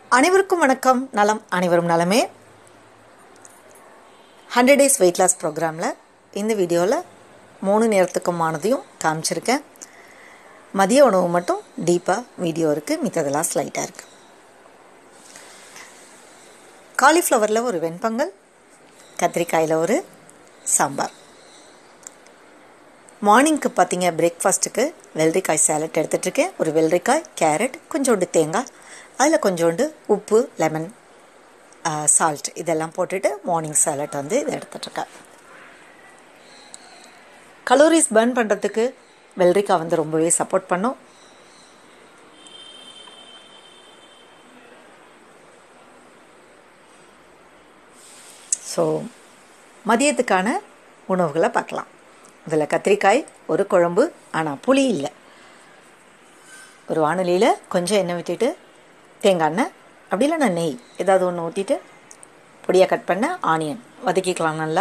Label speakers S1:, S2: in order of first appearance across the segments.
S1: அனைவருக்கும் வணக்கம் நலம் அனைவரும் நலமே ஹண்ட்ரட் டேஸ் வெயிட் லாஸ் ப்ரோக்ராமில் இந்த வீடியோவில் மூணு நேரத்துக்குமானதையும் காமிச்சிருக்கேன் மதிய உணவு மட்டும் டீப்பாக வீடியோ இருக்குது மித்ததெல்லாம் ஸ்லைட்டாக இருக்குது காலிஃப்ளவரில் ஒரு வெண்பொங்கல் கத்திரிக்காயில் ஒரு சாம்பார் மார்னிங்க்கு பார்த்தீங்க பிரேக்ஃபாஸ்ட்டுக்கு வெள்ளரிக்காய் சேலட் எடுத்துகிட்ருக்கேன் ஒரு வெள்ளரிக்காய் கேரட் கொஞ்சோண்டு தேங்காய் அதில் கொஞ்சோண்டு உப்பு லெமன் சால்ட் இதெல்லாம் போட்டுட்டு மார்னிங் சேலட் வந்து இதை எடுத்துட்ருக்கேன் கலோரிஸ் பர்ன் பண்ணுறதுக்கு வெள்ளரிக்காய் வந்து ரொம்பவே சப்போர்ட் பண்ணும் ஸோ மதியத்துக்கான உணவுகளை பார்க்கலாம் இதில் கத்திரிக்காய் ஒரு குழம்பு ஆனால் புளி இல்லை ஒரு வானொலியில் கொஞ்சம் எண்ணெய் விட்டுட்டு தேங்காய் எண்ணெய் அப்படி இல்லைன்னா நெய் ஏதாவது ஒன்று ஊற்றிட்டு பொடியாக கட் பண்ண ஆனியன் வதக்கிக்கலாம் நல்லா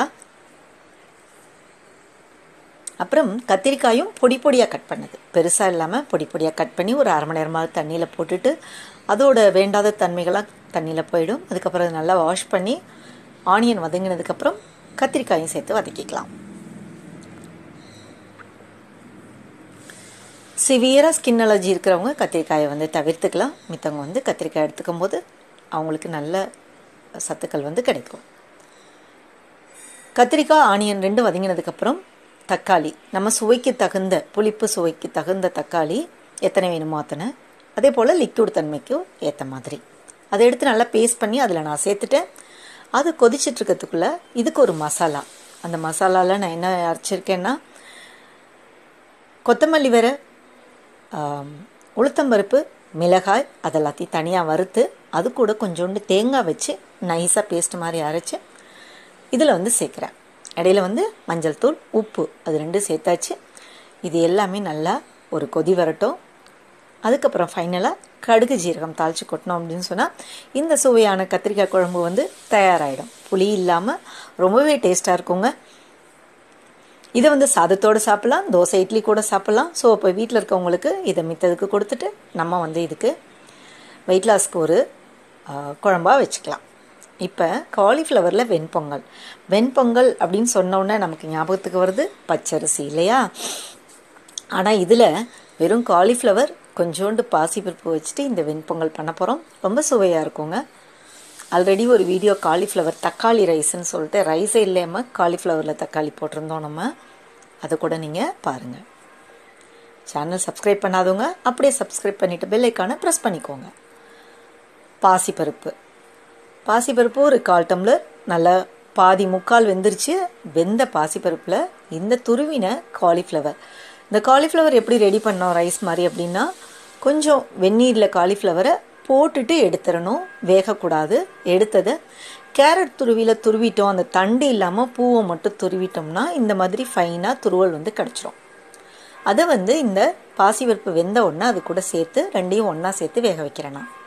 S1: அப்புறம் கத்திரிக்காயும் பொடி பொடியாக கட் பண்ணது பெருசாக இல்லாமல் பொடி பொடியாக கட் பண்ணி ஒரு அரை மணி நேரமாக தண்ணியில் போட்டுட்டு அதோட வேண்டாத தன்மைகளாக தண்ணியில் போயிடும் அதுக்கப்புறம் அதை நல்லா வாஷ் பண்ணி ஆனியன் வதங்கினதுக்கப்புறம் கத்திரிக்காயும் சேர்த்து வதக்கிக்கலாம் சிவியராக ஸ்கின் அலர்ஜி இருக்கிறவங்க கத்திரிக்காயை வந்து தவிர்த்துக்கலாம் மித்தவங்க வந்து கத்திரிக்காய் எடுத்துக்கும் போது அவங்களுக்கு நல்ல சத்துக்கள் வந்து கிடைக்கும் கத்திரிக்காய் ஆனியன் ரெண்டு வதங்கினதுக்கப்புறம் தக்காளி நம்ம சுவைக்கு தகுந்த புளிப்பு சுவைக்கு தகுந்த தக்காளி எத்தனை வேணுமோ அத்தனை அதே போல் லிக்விட் தன்மைக்கும் ஏற்ற மாதிரி அதை எடுத்து நல்லா பேஸ்ட் பண்ணி அதில் நான் சேர்த்துட்டேன் அது கொதிச்சிட்ருக்கிறதுக்குள்ளே இதுக்கு ஒரு மசாலா அந்த மசாலாவில் நான் என்ன அரைச்சிருக்கேன்னா கொத்தமல்லி வேற உளுத்தம்பருப்பு மிளகாய் அதெல்லாத்தையும் தனியாக வறுத்து அது கூட கொஞ்சோண்டு தேங்காய் வச்சு நைஸாக பேஸ்ட் மாதிரி அரைச்சி இதில் வந்து சேர்க்குறேன் இடையில வந்து மஞ்சள் தூள் உப்பு அது ரெண்டும் சேர்த்தாச்சு இது எல்லாமே நல்லா ஒரு கொதி வரட்டும் அதுக்கப்புறம் ஃபைனலாக கடுகு ஜீரகம் தாளித்து கொட்டினோம் அப்படின்னு சொன்னால் இந்த சுவையான கத்திரிக்காய் குழம்பு வந்து தயாராகிடும் புளி இல்லாமல் ரொம்பவே டேஸ்ட்டாக இருக்குங்க இதை வந்து சாதத்தோடு சாப்பிட்லாம் தோசை இட்லி கூட சாப்பிட்லாம் ஸோ இப்போ வீட்டில் இருக்கவங்களுக்கு இதை மித்ததுக்கு கொடுத்துட்டு நம்ம வந்து இதுக்கு வெயிட் லாஸ்க்கு ஒரு குழம்பாக வச்சுக்கலாம் இப்போ காலிஃப்ளவரில் வெண்பொங்கல் வெண்பொங்கல் அப்படின்னு சொன்னோன்னே நமக்கு ஞாபகத்துக்கு வருது பச்சரிசி இல்லையா ஆனால் இதில் வெறும் காலிஃப்ளவர் கொஞ்சோண்டு பாசிப்பருப்பு வச்சுட்டு இந்த வெண்பொங்கல் பண்ண போகிறோம் ரொம்ப சுவையாக இருக்குங்க ஆல்ரெடி ஒரு வீடியோ காலிஃப்ளவர் தக்காளி ரைஸ்ன்னு சொல்லிட்டு ரைஸே இல்லாமல் காலிஃப்ளவரில் தக்காளி போட்டிருந்தோம் நம்ம அதை கூட நீங்கள் பாருங்கள் சேனல் சப்ஸ்கிரைப் பண்ணாதவங்க அப்படியே சப்ஸ்கிரைப் பண்ணிவிட்டு பெல்லைக்கான ப்ரெஸ் பண்ணிக்கோங்க பாசிப்பருப்பு பாசிப்பருப்பு ஒரு கால் டம்ளர் நல்லா பாதி முக்கால் வெந்துருச்சு வெந்த பாசிப்பருப்பில் இந்த துருவின காலிஃப்ளவர் இந்த காலிஃப்ளவர் எப்படி ரெடி பண்ணோம் ரைஸ் மாதிரி அப்படின்னா கொஞ்சம் வெந்நீரில் காலிஃப்ளவரை போட்டுட்டு எடுத்துடணும் வேகக்கூடாது எடுத்ததை கேரட் துருவியில் துருவிட்டோம் அந்த தண்டு இல்லாமல் பூவை மட்டும் துருவிட்டோம்னா இந்த மாதிரி ஃபைனாக துருவல் வந்து கிடச்சிரும் அதை வந்து இந்த பாசிபருப்பு வெந்த உடனே அது கூட சேர்த்து ரெண்டையும் ஒன்றா சேர்த்து வேக வைக்கிறேன் நான்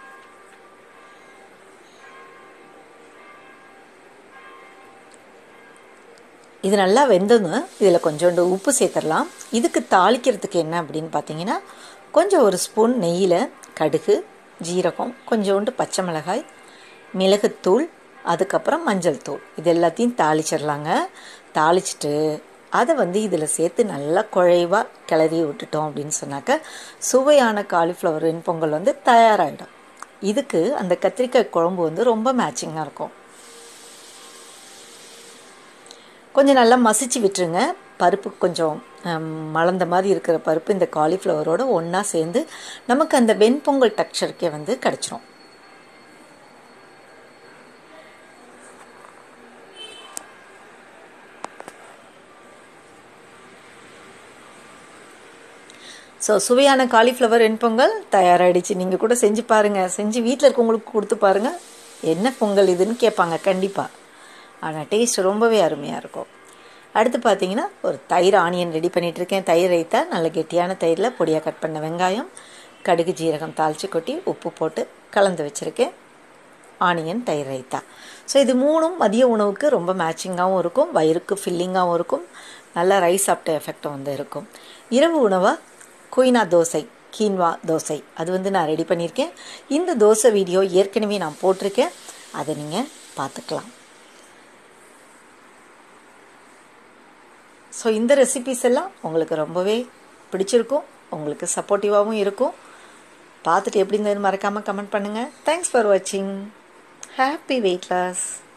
S1: இது நல்லா வெந்ததும் இதில் கொஞ்சோண்டு உப்பு சேர்த்துடலாம் இதுக்கு தாளிக்கிறதுக்கு என்ன அப்படின்னு பார்த்தீங்கன்னா கொஞ்சம் ஒரு ஸ்பூன் நெய்யில் கடுகு ஜீரகம் கொஞ்சோண்டு பச்சை மிளகாய் மிளகுத்தூள் அதுக்கப்புறம் மஞ்சள் தூள் இது எல்லாத்தையும் தாளிச்சிடலாங்க தாளிச்சிட்டு அதை வந்து இதில் சேர்த்து நல்லா குழைவாக கிளறி விட்டுட்டோம் அப்படின்னு சொன்னாக்க சுவையான காலிஃப்ளவர் வெண்பொங்கல் வந்து தயாராகிடும் இதுக்கு அந்த கத்திரிக்காய் குழம்பு வந்து ரொம்ப மேட்சிங்காக இருக்கும் கொஞ்சம் நல்லா மசிச்சு விட்டுருங்க பருப்பு கொஞ்சம் மலர்ந்த மாதிரி இருக்கிற பருப்பு இந்த காலிஃப்ளவரோட ஒன்றா சேர்ந்து நமக்கு அந்த வெண்பொங்கல் டெக்ஸ்சருக்கே வந்து கிடச்சிரும் ஸோ சுவையான காலிஃப்ளவர் வெண்பொங்கல் தயாராகிடுச்சு நீங்கள் கூட செஞ்சு பாருங்கள் செஞ்சு வீட்டில் இருக்கவங்களுக்கு கொடுத்து பாருங்கள் என்ன பொங்கல் இதுன்னு கேட்பாங்க கண்டிப்பாக ஆனால் டேஸ்ட் ரொம்பவே அருமையாக இருக்கும் அடுத்து பார்த்தீங்கன்னா ஒரு தயிர் ஆனியன் ரெடி பண்ணிகிட்டு இருக்கேன் தயிர் ரைத்தா நல்ல கெட்டியான தயிரில் பொடியாக கட் பண்ண வெங்காயம் கடுகு ஜீரகம் தாளித்து கொட்டி உப்பு போட்டு கலந்து வச்சுருக்கேன் ஆனியன் தயிர் ரைத்தா ஸோ இது மூணும் மதிய உணவுக்கு ரொம்ப மேட்சிங்காகவும் இருக்கும் வயிறுக்கு ஃபில்லிங்காகவும் இருக்கும் நல்லா ரைஸ் சாப்பிட்ட எஃபெக்டும் வந்து இருக்கும் இரவு உணவாக குயினா தோசை கீன்வா தோசை அது வந்து நான் ரெடி பண்ணியிருக்கேன் இந்த தோசை வீடியோ ஏற்கனவே நான் போட்டிருக்கேன் அதை நீங்கள் பார்த்துக்கலாம் ஸோ இந்த ரெசிபிஸ் எல்லாம் உங்களுக்கு ரொம்பவே பிடிச்சிருக்கும் உங்களுக்கு சப்போர்ட்டிவாகவும் இருக்கும் பார்த்துட்டு எப்படி இருந்ததுன்னு மறக்காமல் கமெண்ட் பண்ணுங்கள் தேங்க்ஸ் ஃபார் வாட்சிங் ஹாப்பி வெயிட் லாஸ்